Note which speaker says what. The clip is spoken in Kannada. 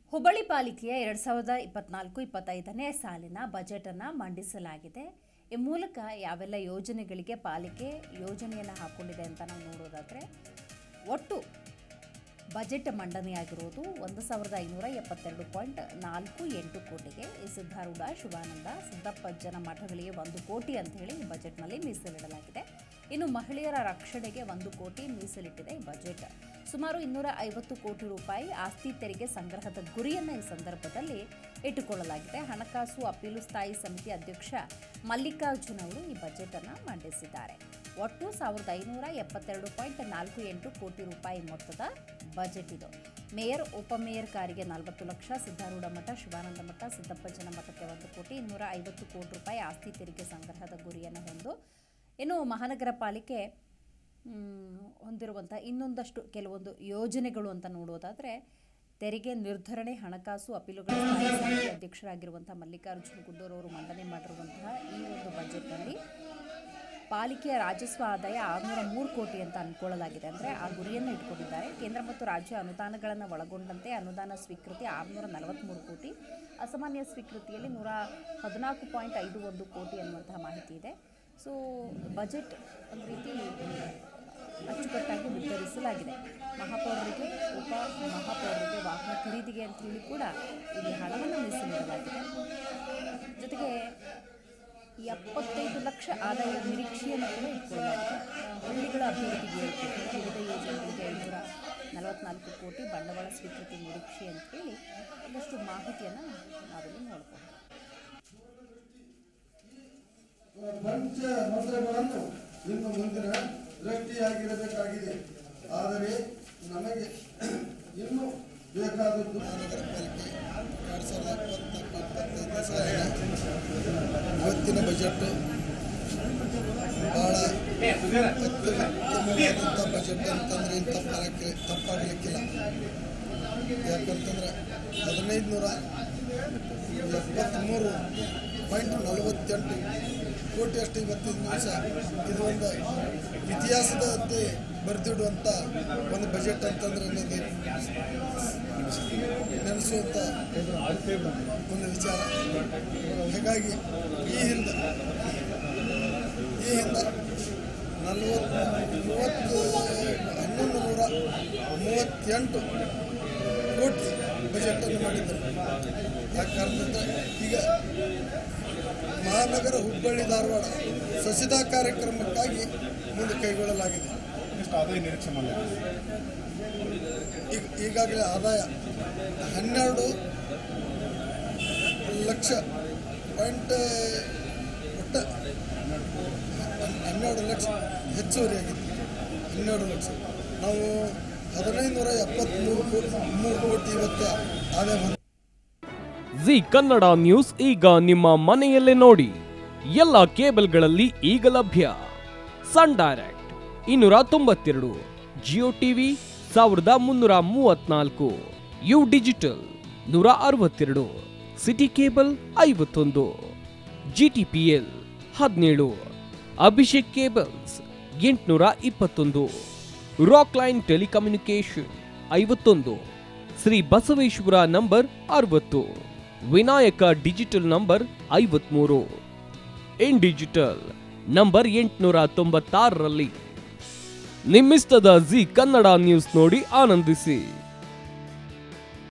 Speaker 1: ಹುಬ್ಬಳ್ಳಿ ಪಾಲಿಕೆಯ ಎರಡು ಸಾವಿರದ ಇಪ್ಪತ್ನಾಲ್ಕು ಇಪ್ಪತ್ತೈದನೇ ಸಾಲಿನ ಬಜೆಟನ್ನು ಮಂಡಿಸಲಾಗಿದೆ ಈ ಮೂಲಕ ಯಾವೆಲ್ಲ ಯೋಜನೆಗಳಿಗೆ ಪಾಲಿಕೆ ಯೋಜನೆಯನ್ನು ಹಾಕ್ಕೊಂಡಿದೆ ಅಂತ ನಾವು ನೋಡೋದಾದರೆ ಒಟ್ಟು ಬಜೆಟ್ ಮಂಡನೆಯಾಗಿರುವುದು ಒಂದು ಸಾವಿರದ ಐನೂರ ಎಪ್ಪತ್ತೆರಡು ಪಾಯಿಂಟ್ ನಾಲ್ಕು ಎಂಟು ಕೋಟಿಗೆ ಈ ಸಿದ್ಧಾರೂಢ ಶಿವಾನಂದ ಸಿದ್ದಪ್ಪಜ್ಜನ ಮಠಗಳಿಗೆ ಒಂದು ಕೋಟಿ ಅಂತ ಹೇಳಿ ಈ ಬಜೆಟ್ನಲ್ಲಿ ಮೀಸಲಿಡಲಾಗಿದೆ ಇನ್ನು ಮಹಿಳೆಯರ ರಕ್ಷಣೆಗೆ ಒಂದು ಕೋಟಿ ಮೀಸಲಿಟ್ಟಿದೆ ಈ ಬಜೆಟ್ ಸುಮಾರು ಇನ್ನೂರ ಐವತ್ತು ಕೋಟಿ ರೂಪಾಯಿ ಆಸ್ತಿ ತೆರಿಗೆ ಸಂಗ್ರಹದ ಗುರಿಯನ್ನು ಈ ಸಂದರ್ಭದಲ್ಲಿ ಇಟ್ಟುಕೊಳ್ಳಲಾಗಿದೆ ಹಣಕಾಸು ಅಪೀಲು ಸ್ಥಾಯಿ ಸಮಿತಿ ಅಧ್ಯಕ್ಷ ಮಲ್ಲಿಕಾರ್ಜುನ್ ಅವರು ಈ ಬಜೆಟನ್ನು ಮಂಡಿಸಿದ್ದಾರೆ ಒಟ್ಟು ಸಾವಿರದ ಐನೂರ ಎಪ್ಪತ್ತೆರಡು ಪಾಯಿಂಟ್ ನಾಲ್ಕು ಎಂಟು ಕೋಟಿ ರೂಪಾಯಿ ಮೊತ್ತದ ಬಜೆಟ್ ಇದು ಮೇಯರ್ ಉಪಮೇಯರ್ ಕಾರಿಗೆ ನಲವತ್ತು ಲಕ್ಷ ಸಿದ್ಧಾರೂಢ ಮಠ ಶಿವಾನಂದ ಮಠ ಸಿದ್ದಪ್ಪಜ್ಜನ ಮಠಕ್ಕೆ ಒಂದು ಕೋಟಿ ಇನ್ನೂರ ಐವತ್ತು ಕೋಟಿ ರೂಪಾಯಿ ಆಸ್ತಿ ತೆರಿಗೆ ಸಂಗ್ರಹದ ಗುರಿಯನ್ನು ಹೊಂದು ಇನ್ನು ಮಹಾನಗರ ಪಾಲಿಕೆ ಮ್, ಹೊಂದಿರುವಂಥ ಇನ್ನೊಂದಷ್ಟು ಕೆಲವೊಂದು ಯೋಜನೆಗಳು ಅಂತ ನೋಡೋದಾದರೆ ತೆರಿಗೆ ನಿರ್ಧರಣೆ ಹಣಕಾಸು ಅಪೀಲುಗಳ ಸ್ಥಾಯಿ ಸಮಿತಿ ಅಧ್ಯಕ್ಷರಾಗಿರುವಂಥ ಮಲ್ಲಿಕಾರ್ಜುನ ಗುಡ್ಡೂರು ಅವರು ಮಂಡನೆ ಮಾಡಿರುವಂತಹ ಈ ಒಂದು ಬಜೆಟ್ನಲ್ಲಿ ಪಾಲಿಕೆಯ ರಾಜಸ್ವ ಆದಾಯ ಆರುನೂರ ಮೂರು ಕೋಟಿ ಅಂತ ಅಂದ್ಕೊಳ್ಳಲಾಗಿದೆ ಅಂದರೆ ಆ ಗುರಿಯನ್ನು ಇಟ್ಕೊಂಡಿದ್ದಾರೆ ಕೇಂದ್ರ ಮತ್ತು ರಾಜ್ಯ ಅನುದಾನಗಳನ್ನು ಒಳಗೊಂಡಂತೆ ಅನುದಾನ ಸ್ವೀಕೃತಿ ಆರುನೂರ ನಲವತ್ತ್ಮೂರು ಕೋಟಿ ಅಸಾಮಾನ್ಯ ಸ್ವೀಕೃತಿಯಲ್ಲಿ ನೂರ ಹದಿನಾಲ್ಕು ಪಾಯಿಂಟ್ ಐದು ಒಂದು ಕೋಟಿ ಅನ್ನುವಂತಹ ಮಾಹಿತಿ ಇದೆ ಸೊ ಬಜೆಟ್ ಒಂದು ರೀತಿ ಅಚ್ಚುಕಟ್ಟಾಗಿ ವಿತರಿಸಲಾಗಿದೆ ಮಹಾಪೌರರಿಗೆ ಉಪ ಮಹಾಪೌರರಿಗೆ ವಾಹನ ಖರೀದಿಗೆ ಅಂತ ಹೇಳಿ ಕೂಡ ಇಲ್ಲಿ ಹಣವನ್ನು ಮೀಸಲಿಡಲಾಗಿದೆ ಜೊತೆಗೆ ಎಪ್ಪತ್ತೈದು ಲಕ್ಷ ಆದಾಯದ ನಿರೀಕ್ಷೆಯನ್ನು ಕೂಡ ಇಟ್ಕೊಳ್ಳಲಾಗಿದೆ ಹಳ್ಳಿಗಳ ಅಭಿವೃದ್ಧಿಗೆ ಏಳು ಕೋಟಿ ವಿವಿಧ ಯೋಜನೆಗಳಿಗೆ ಐನೂರ ನಲವತ್ನಾಲ್ಕು ಕೋಟಿ ಬಂಡವಾಳ ಸ್ವೀಕೃತಿ ನಿರೀಕ್ಷೆ ಅಂತ ಹೇಳಿ ಒಂದಷ್ಟು ಮಾಹಿತಿಯನ್ನು ನಾವಿಲ್ಲಿ ನೋಡ್ಬೋದು
Speaker 2: ಪಂಚ ಮಂತ್ರಗಳನ್ನು ಇನ್ನು ಮುಂದಿನ ದೃಷ್ಟಿಯಾಗಿರಬೇಕಾಗಿದೆ ಆದರೆ ನಮಗೆ ಇನ್ನೂ ಬೇಕಾದದ್ದು ಮಹಾನಗರ ಪಾಲಿಕೆ ಎರಡು ಸಾವಿರದ ಇಪ್ಪತ್ನಾಲ್ಕು ಇಪ್ಪತ್ತೈದನೇ ಸಾಲಿನ ಇವತ್ತಿನ ಬಜೆಟ್ ಭಾಳ ಅತ್ಯುತ್ತಮವಾದಂಥ ಬಜೆಟ್ ಅಂತಂದ್ರೆ ಏನು ತಪ್ಪಾಗಕ್ಕೆ ತಪ್ಪಾಗಲಿಕ್ಕಿಲ್ಲ ಯಾಕಂತಂದ್ರೆ ಹದಿನೈದು ನೂರ ಎಪ್ಪತ್ತ್ಮೂರು ಪಾಯಿಂಟ್ ನಲವತ್ತೆಂಟು ಕೋಟಿಯಷ್ಟು ಇವತ್ತಿನ ದಿವಸ ಇದು ಒಂದು ಇತಿಹಾಸದಂತೆ ಬರೆದಿಡುವಂಥ ಒಂದು ಬಜೆಟ್ ಅಂತಂದ್ರೆ ನನಗೆ ನೆನೆಸುವಂಥ ಒಂದು ವಿಚಾರ ಹಾಗಾಗಿ ಈ ಹಿಂದೆ ಈ ಹಿಂದೆ ನಲವತ್ತು ಮೂವತ್ತು ಹನ್ನೊಂದು ನೂರ ಮೂವತ್ತೆಂಟು ಕೋಟಿ ಬಜೆಟನ್ನು ಮಾಡಿದ್ದರು ಆ ಕಾರಣದಿಂದ ಈಗ ಮಹಾನಗರ ಹುಬ್ಬಳ್ಳಿ ಧಾರವಾಡ ಸ್ವಚ್ಛತಾ ಕಾರ್ಯಕ್ರಮಕ್ಕಾಗಿ ಮುಂದೆ ಕೈಗೊಳ್ಳಲಾಗಿದೆ
Speaker 3: ಎಷ್ಟು ಆದಾಯ ನಿರೀಕ್ಷೆ ಮಾಡಿದೆ
Speaker 2: ಈಗ ಈಗಾಗಲೇ ಆದಾಯ ಹನ್ನೆರಡು ಲಕ್ಷ ಪಾಯಿಂಟ್ ಒಟ್ಟ ಹನ್- ಹನ್ನೆರಡು ಲಕ್ಷ ಹೆಚ್ಚುವರಿ ಆಗಿದೆ ಹನ್ನೆರಡು ಲಕ್ಷ ನಾವು ಹದಿನೈದು ನೂರ ಎಪ್ಪತ್ತ್ಮೂರು ಕೋಟಿ ಮೂರು ಕೋಟಿ ಇವತ್ತು ಆದಾಯ ಹೊಂದಿದ್ದೀವಿ.
Speaker 4: ಜಿ ಕನ್ನಡ ನ್ಯೂಸ್ ಈಗ ನಿಮ್ಮ ಮನೆಯಲ್ಲೇ ನೋಡಿ ಎಲ್ಲ ಕೇಬಲ್ಗಳಲ್ಲಿ ಈಗ ಲಭ್ಯ ಸನ್ ಡೈರೆಕ್ಟ್ ಇನ್ನೂರ ತೊಂಬತ್ತೆರಡು ಜಿಯೋ ಟಿವಿ ಸಾವಿರದ ಮುನ್ನೂರ ಮೂವತ್ನಾಲ್ಕು ಯು ಡಿಜಿಟಲ್ ನೂರ ಅರವತ್ತೆರಡು ಸಿಟಿ ಕೇಬಲ್ ಐವತ್ತೊಂದು ಜಿಟಿಪಿಎಲ್ ಹದಿನೇಳು ಅಭಿಷೇಕ್ ಕೇಬಲ್ಸ್ ಎಂಟುನೂರ ಇಪ್ಪತ್ತೊಂದು ರಾಕ್ ಲೈನ್ ಟೆಲಿಕಮ್ಯುನಿಕೇಶನ್ ಐವತ್ತೊಂದು ಶ್ರೀ ಬಸವೇಶ್ವರ ನಂಬರ್ ಅರವತ್ತು ವಿನಾಯಕ ಡಿಜಿಟಲ್ ನಂಬರ್ ಐವತ್ಮೂರು ಇನ್ ಡಿಜಿಟಲ್ ನಂಬರ್ ಎಂಟುನೂರ ತೊಂಬತ್ತಾರರಲ್ಲಿ ನಿಮ್ಮಿಸ್ತದ ಜಿ ಕನ್ನಡ ನ್ಯೂಸ್ ನೋಡಿ ಆನಂದಿಸಿ